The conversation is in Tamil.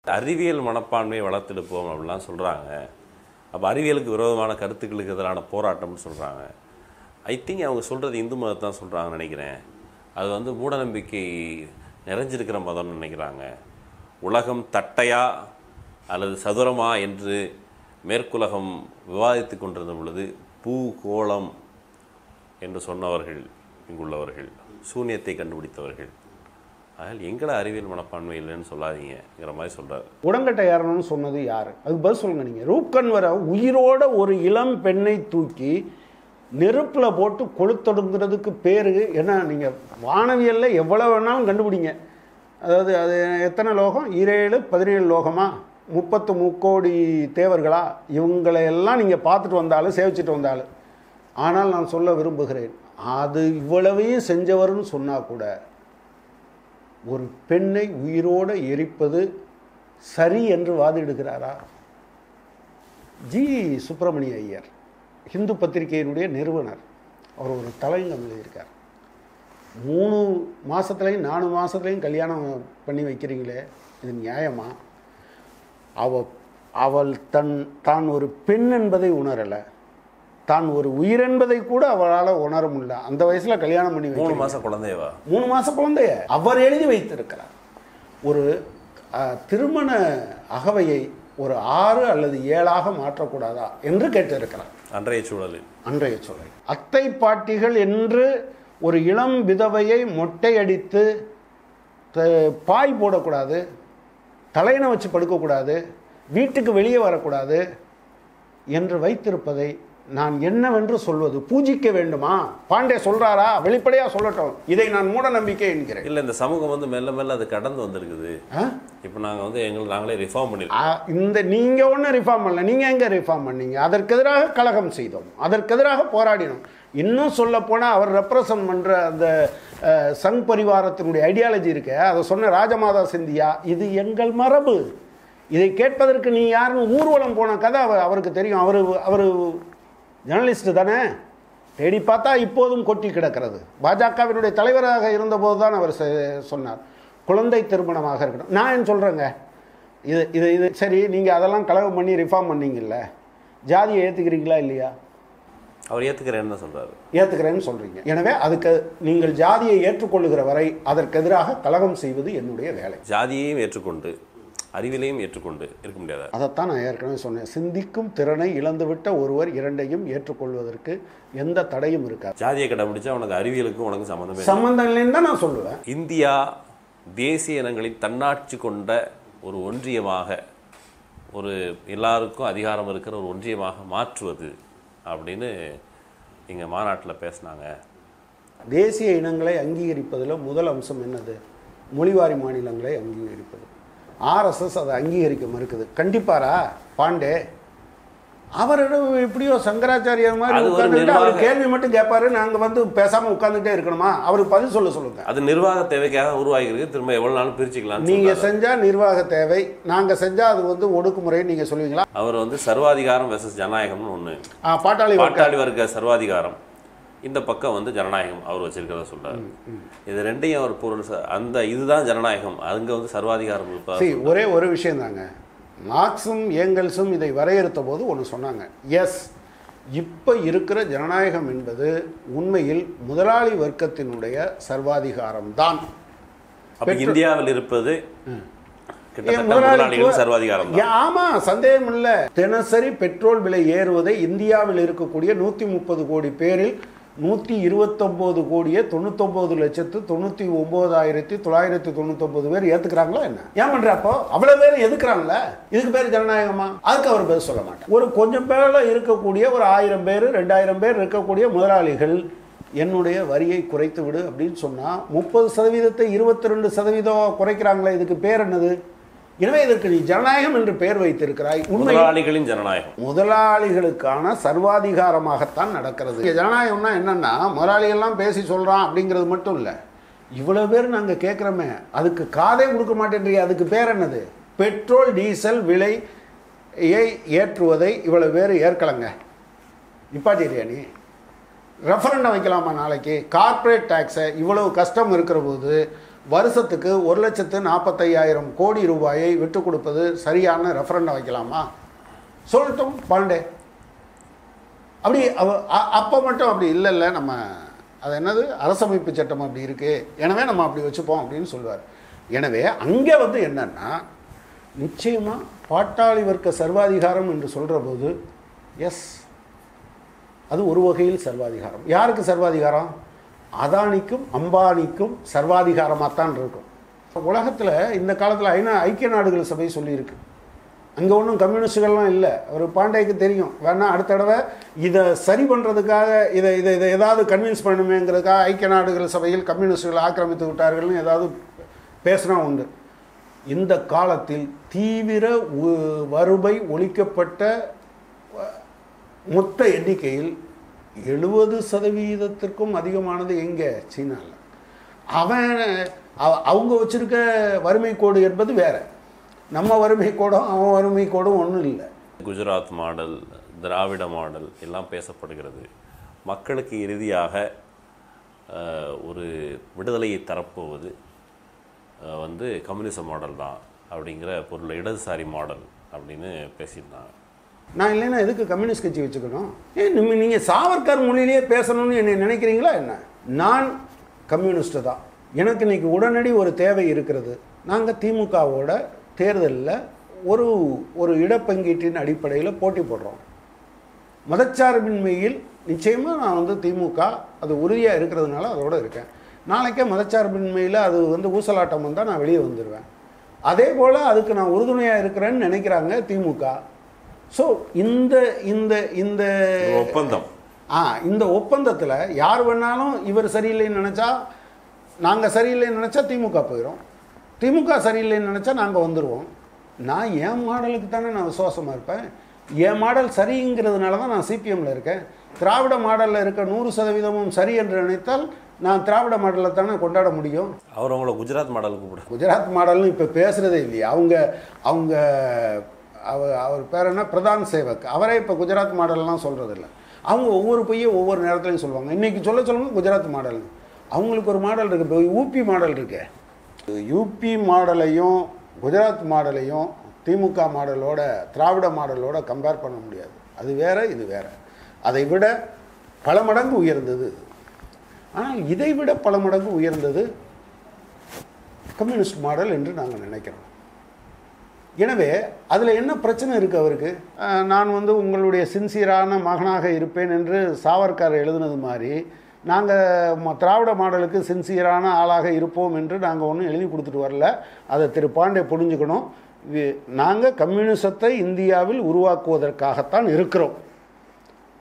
அறிவியல் மனப்பான்மையை வளர்த்தெடுப்போம் அப்படிலாம் சொல்கிறாங்க அப்போ அறிவியலுக்கு விரோதமான கருத்துக்களுக்கு எதிரான போராட்டம்னு சொல்கிறாங்க ஐ திங்க் அவங்க சொல்கிறது இந்து மதத்தை தான் சொல்கிறாங்கன்னு நினைக்கிறேன் அது வந்து மூடநம்பிக்கை நிறைஞ்சிருக்கிற மதம்னு நினைக்கிறாங்க உலகம் தட்டையா அல்லது சதுரமா என்று மேற்குலகம் விவாதித்து கொண்டிருந்த பொழுது பூ கோளம் என்று சொன்னவர்கள் இங்குள்ளவர்கள் சூன்யத்தை கண்டுபிடித்தவர்கள் அதனால் எங்களை அறிவியல் மனப்பான்மை இல்லைன்னு சொல்லாதீங்கிற மாதிரி சொல்கிறார் உடங்கட்டை ஏறணும்னு சொன்னது யார் அதுக்கு பதில் சொல்லுங்க நீங்கள் ரூப்கன் வர உயிரோட ஒரு இளம் பெண்ணை தூக்கி நெருப்பில் போட்டு கொளுத்தொடுங்கிறதுக்கு பேர் என்ன நீங்கள் வானவியலில் எவ்வளோ வேணாலும் கண்டுபிடிங்க அதாவது அது எத்தனை லோகம் ஈரேழு பதினேழு லோகமா முப்பத்து முக்கோடி தேவர்களா இவங்களை எல்லாம் நீங்கள் பார்த்துட்டு வந்தாலும் சேவிச்சிட்டு வந்தாலும் ஆனால் நான் சொல்ல விரும்புகிறேன் அது இவ்வளவையும் செஞ்சவர்னு சொன்னால் கூட ஒரு பெண்ணை உயிரோடு எரிப்பது சரி என்று வாதிடுகிறாரா ஜி சுப்பிரமணிய ஐயர் ஹிந்து பத்திரிகையினுடைய நிறுவனர் அவர் ஒரு தலையங்கம் எழுதியிருக்கார் மூணு மாதத்துலையும் நாலு மாதத்துலையும் கல்யாணம் பண்ணி வைக்கிறீங்களே இது நியாயமா அவ அவள் தன் தான் ஒரு பெண் என்பதை உணரலை தான் ஒரு உயிர் என்பதை கூட அவளால் உணர முடியல அந்த வயசில் கல்யாணம் பண்ணி மூணு வைக்கிறீங்க. மாதம் குழந்தையவா மூணு மாச குழந்தைய அவர் எழுதி வைத்திருக்கிறார் ஒரு அஹ், திருமண அகவையை ஒரு ஆறு அல்லது ஏழாக மாற்றக்கூடாதா என்று கேட்டிருக்கிறார் அன்றைய சூழலில் அன்றைய சூழல் அத்தை பாட்டிகள் என்று ஒரு இளம் விதவையை மொட்டையடித்து த- பாய் போடக்கூடாது தலையணை வச்சு படுக்கக்கூடாது வீட்டுக்கு வெளியே வரக்கூடாது என்று வைத்திருப்பதை நான் என்னவென்று சொல்வது பூஜிக்க வேண்டுமா பாண்டே சொல்றாரா வெளிப்படையா சொல்லட்டும் இதை நான் மூட நம்பிக்கை என்கிறேன் இல்லை இந்த சமூகம் வந்து மெல்ல மெல்ல அது கடந்து வந்திருக்குது ஆ? இப்போ நாங்கள் வந்து எங்களை நாங்களே ரிஃபார்ம் பண்ணிருக்கோம் ஆ, இந்த நீங்க ஒன்றும் ரிஃபார்ம் பண்ணல நீங்க எங்க ரிஃபார்ம் பண்ணீங்க அதற்கு எதிராக கலகம் செய்தோம் அதற்கு எதிராக போராடினோம் இன்னும் சொல்ல போனால் அவர் ரெப்ரசன்ட் பண்ற அந்த அஹ், சங் பரிவாரத்தினுடைய ஐடியாலஜி இருக்க அதை சொன்ன ராஜமாதா சிந்தியா இது எங்கள் மரபு இதை கேட்பதற்கு நீ யாருன்னு ஊர்வலம் போன கதை அவ- அவருக்கு தெரியும் அவர் அவர் ஜேர்னலிஸ்ட் தானே தேடி பார்த்தா இப்போதும் கொட்டி கிடக்கிறது பாஜகவினுடைய தலைவராக இருந்தபோது தான் அவர் செ- சொன்னார் குழந்தை திருமணமாக இருக்கணும் நான் என்ன சொல்கிறேங்க இது இது இது சரி நீங்கள் அதெல்லாம் கலகம் பண்ணி ரிஃபார்ம் பண்ணீங்கல்ல ஜாதியை ஏற்றுக்கிறீங்களா இல்லையா அவர் ஏற்றுக்கிறேன்னு தான் சொல்கிறாரு ஏற்றுக்கிறேன்னு சொல்கிறீங்க எனவே அதுக்கு நீங்கள் ஜாதியை ஏற்றுக்கொள்ளுகிற வரை அதற்கு எதிராக கலகம் செய்வது என்னுடைய வேலை ஜாதியையும் ஏற்றுக்கொண்டு அறிவிலையும் ஏற்றுக்கொண்டு இருக்க முடியாதா அதைத்தான் நான் ஏற்கனவே சொன்னேன் சிந்திக்கும் திறனை இழந்துவிட்ட ஒருவர் இரண்டையும் ஏற்றுக்கொள்வதற்கு எந்த தடையும் இருக்காது ஜாதியை கடைபிடிச்சா உனக்கு அறிவியலுக்கும் உனக்கு சம்மந்தமே இல்லை. சம்பந்தம் இல்லைன்னு தான் நான் சொல்லுவேன் இந்தியா தேசிய இனங்களின் தன்னாட்சி கொண்ட ஒரு ஒன்றியமாக ஒரு எல்லாருக்கும் அதிகாரம் இருக்கிற ஒரு ஒன்றியமாக மாற்றுவது அப்படின்னு இங்கே மாநாட்டில் பேசினாங்க தேசிய இனங்களை அங்கீகரிப்பதில் முதல் அம்சம் என்னது மொழிவாரி மாநிலங்களை அங்கீகரிப்பது ஆர்எஸ்எஸ் அதை அங்கீகரிக்க மறுக்குது கண்டிப்பாரா பாண்டே அவரிடம் எப்படியோ சங்கராச்சாரியர் மாதிரி அது ஒரு உட்கார்ந்துட்டு அவர் நிர்வாக- கேள்வி மட்டும் கேட்பாரு நாங்க வந்து பேசாம உட்கார்ந்துட்டே இருக்கணுமா அவருக்கு பதில் சொல்ல சொல்லுங்க அது நிர்வாக தேவைக்காக உருவாகிருக்கு திரும்ப எவ்வளோ நாளும் பிரிச்சுக்கலாம் நீங்க செஞ்சா நிர்வாக தேவை நாங்க செஞ்சா அது வந்து ஒடுக்குமுறை நீங்க சொல்லுவீங்களா அவர் வந்து சர்வாதிகாரம் வெர்சஸ் ஜனநாயகம்னு ஒன்று ஆ, பாட்டாளி வர்க்க- பாட்டாளி வர்க்க சர்வாதிகாரம் இந்த பக்கம் வந்து ஜனநாயகம் அவர் வச்சிருக்கிறத சொல்றாரு இது ரெண்டையும் அவர் பொருள் ச- அந்த இதுதான் ஜனநாயகம் அங்க வந்து சர்வாதிகாரம் இருப்பதா சரி ஒரே ஒரு விஷயம் தாங்க மார்க்ஸும் ஏங்கல்ஸும் இதை வரையறுத்த போது ஒன்று சொன்னாங்க எஸ் இப்போ இருக்கிற ஜனநாயகம் என்பது உண்மையில் முதலாளி வர்க்கத்தினுடைய சர்வாதிகாரம் தான் அப்ப இந்தியாவில் இருப்பது கிட்டத்தட்ட முதலாளித்துவ- முதலாளிகளும் சர்வாதிகாரம் தான் ஆமா சந்தேகம் இல்லை தினசரி பெட்ரோல் விலை ஏறுவதை இந்தியாவில் இருக்கக்கூடிய நூற்றி முப்பது கோடி பேரில் நூற்றி இருபத்தொம்போது கோடியே தொண்ணூத்தொம்பது லட்சத்து தொண்ணூற்றி ஒம்போதாயிரத்தி தொள்ளாயிரத்தி தொண்ணூத்தொம்பது பேர் ஏற்றுக்கிறாங்களா என்ன ஏன் பண்ற அப்போ அவ்வளோ பேர் எதுக்குறாங்களே இதுக்கு பேர் ஜனநாயகமா அதுக்கு அவர் பேர் சொல்ல மாட்டார் ஒரு கொஞ்சம் பேரில் இருக்கக்கூடிய ஒரு ஆயிரம் பேர் ரெண்டாயிரம் பேர் இருக்கக்கூடிய முதலாளிகள் என்னுடைய வரியை குறைத்து விடு அப்படின்னு சொன்னால் முப்பது சதவீதத்தை இருபத்தி ரெண்டு சதவீதம் குறைக்கிறாங்களே இதுக்கு பேர் என்னது எனவே இதற்கு நீ ஜனநாயகம் என்று பெயர் வைத்திருக்கிறாய் உண்மை முதலாளிகளின் ஜனநாயகம் முதலாளிகளுக்கான சர்வாதிகாரமாகத்தான் நடக்கிறது இங்க ஜனநாயகம்னா என்னன்னா முதலாளிகள்லாம் பேசி சொல்றான் அப்படிங்கிறது மட்டும் இல்லை இவ்வளவு பேர் நாங்க கேட்குறோமே அதுக்கு காதே கொடுக்க மாட்டேன்றீங்க அதுக்கு பேர் என்னது பெட்ரோல் டீசல் விலை ஏற்றுவதை இவ்வளவு பேர் ஏற்கலங்க நிப்பாட்டிறியா நீ ரெஃபரண்டம் வைக்கலாமா நாளைக்கு கார்ப்பரேட் டேக்ஸை இவ்வளவு கஷ்டம் இருக்கிற போது வருஷத்துக்கு ஒரு லட்சத்து நாற்பத்தையாயிரம் கோடி ரூபாயை விட்டு கொடுப்பது சரியான ரெஃபரண்டம் வைக்கலாமா சொல்லட்டும் பாண்டே அப்படி அவ அ- அப்போ மட்டும் அப்படி இல்லை இல்லை நம்ம அது என்னது அரசமைப்பு சட்டம் அப்படி இருக்கு எனவே நம்ம அப்படி வச்சுப்போம் அப்படின்னு சொல்லுவார் எனவே அங்கே வந்து என்னன்னா நிச்சயமாக பாட்டாளி வர்க்க சர்வாதிகாரம் என்று சொல்கிற போது எஸ் அது ஒரு வகையில் சர்வாதிகாரம் யாருக்கு சர்வாதிகாரம் அதானிக்கும் அம்பானிக்கும் சர்வாதிகாரமாக தான் இருக்கும் உலகத்தில் இந்த காலத்தில் ஐநா ஐக்கிய நாடுகள் சபை சொல்லியிருக்கு அங்கே ஒன்றும் கம்யூனிஸ்டுகள்லாம் இல்லை ஒரு பாண்டேக்கு தெரியும் வேணா அடுத்த தடவை இதை சரி பண்ணுறதுக்காக இதை இதை இதை ஏதாவது கன்வின்ஸ் பண்ணணுமேங்கிறதுக்காக ஐக்கிய நாடுகள் சபையில் கம்யூனிஸ்டுகள் ஆக்கிரமித்து விட்டார்கள்னு ஏதாவது பேசினா உண்டு இந்த காலத்தில் தீவிர உ- வறுமை ஒழிக்கப்பட்ட மொத்த எண்ணிக்கையில் எழுபது சதவீதத்திற்கும் அதிகமானது எங்கே சீனாவில் அவன் அவ- அவங்க வச்சிருக்க வறுமை கோடு என்பது வேற நம்ம வறுமை கோடும் அவன் வறுமை கோடும் ஒன்றும் இல்லை குஜராத் மாடல் திராவிட மாடல் எல்லாம் பேசப்படுகிறது மக்களுக்கு இறுதியாக அஹ், ஒரு விடுதலையை தரப்போவது அஹ், வந்து கம்யூனிச மாடல் தான் அப்படிங்கிற பொருள் இடதுசாரி மாடல் அப்படின்னு பேசியிருந்தாங்க நான் இல்லைன்னா எதுக்கு கம்யூனிஸ்ட் கட்சி வச்சுக்கணும் ஏன் நீங்க நீங்கள் சாவர்கர் மொழியிலேயே பேசணும்னு என்னை நினைக்கிறீங்களா என்ன நான் கம்யூனிஸ்ட் தான் எனக்கு இன்னைக்கு உடனடி ஒரு தேவை இருக்கிறது நாங்கள் திமுகவோட தேர்தலில் ஒரு ஒரு இடப்பங்கீட்டின் அடிப்படையில் போட்டி போடுறோம் மதச்சார்பின்மையில் நிச்சயமாக நான் வந்து திமுக அது உறுதியாக இருக்கிறதுனால அதோட இருக்கேன் நாளைக்கே மதச்சார்பின்மையில் அது வந்து ஊசலாட்டம் வந்தால் நான் வெளியே வந்துடுவேன் அதே போல் அதுக்கு நான் உறுதுணையாக இருக்கிறேன்னு நினைக்கிறாங்க திமுக ஸோ இந்த இந்த இந்த ஒரு ஒப்பந்தம் ஆ இந்த ஒப்பந்தத்தில் யார் வேணாலும் இவர் சரியில்லைன்னு நினச்சா நாங்கள் சரியில்லைன்னு நினச்சா திமுக போயிடும் திமுக சரியில்லைன்னு நினச்சா நாங்கள் வந்துடுவோம் நான் என் மாடலுக்கு தானே நான் விசுவாசமாக இருப்பேன் என் மாடல் சரிங்கிறதுனால தான் நான் சிபிஎம்மில் இருக்கேன் திராவிட மாடலில் இருக்க நூறு சதவீதமும் சரி என்று நினைத்தால் நான் திராவிட மாடலை தானே கொண்டாட முடியும் அவர் அவங்கள குஜராத் மாடல் கூப்பிட குஜராத் மாடல்னு இப்போ பேசுகிறதே இல்லையே அவங்க அவங்க அவர் அவர் பேர் என்ன பிரதான் சேவக் அவரே இப்போ குஜராத் மாடல்லாம் சொல்கிறது இல்லை அவங்க ஒவ்வொரு பையும் ஒவ்வொரு நேரத்துலையும் சொல்லுவாங்க இன்றைக்கி சொல்ல சொல்லுங்க குஜராத் மாடல் அவங்களுக்கு ஒரு மாடல் இருக்குது இப்போ யூபி மாடல் இருக்கு யூபி மாடலையும் குஜராத் மாடலையும் திமுக மாடலோட திராவிட மாடலோட கம்பேர் பண்ண முடியாது அது வேற இது வேற அதை விட பல மடங்கு உயர்ந்தது இது. ஆனால் இதை விட பல மடங்கு உயர்ந்தது கம்யூனிஸ்ட் மாடல் என்று நாங்கள் நினைக்கிறோம் எனவே அதில் என்ன பிரச்சனை இருக்குது அவருக்கு அஹ், நான் வந்து உங்களுடைய சின்சியரான மகனாக இருப்பேன் என்று சாவர்கர் எழுதுனது மாதிரி நாங்கள் திராவிட மாடலுக்கு சின்சியரான ஆளாக இருப்போம் என்று நாங்கள் ஒன்றும் எழுதி கொடுத்துட்டு வரல அதை திரு பாண்டே புரிஞ்சுக்கணும் நாங்கள் கம்யூனிசத்தை இந்தியாவில் உருவாக்குவதற்காகத்தான் இருக்கிறோம்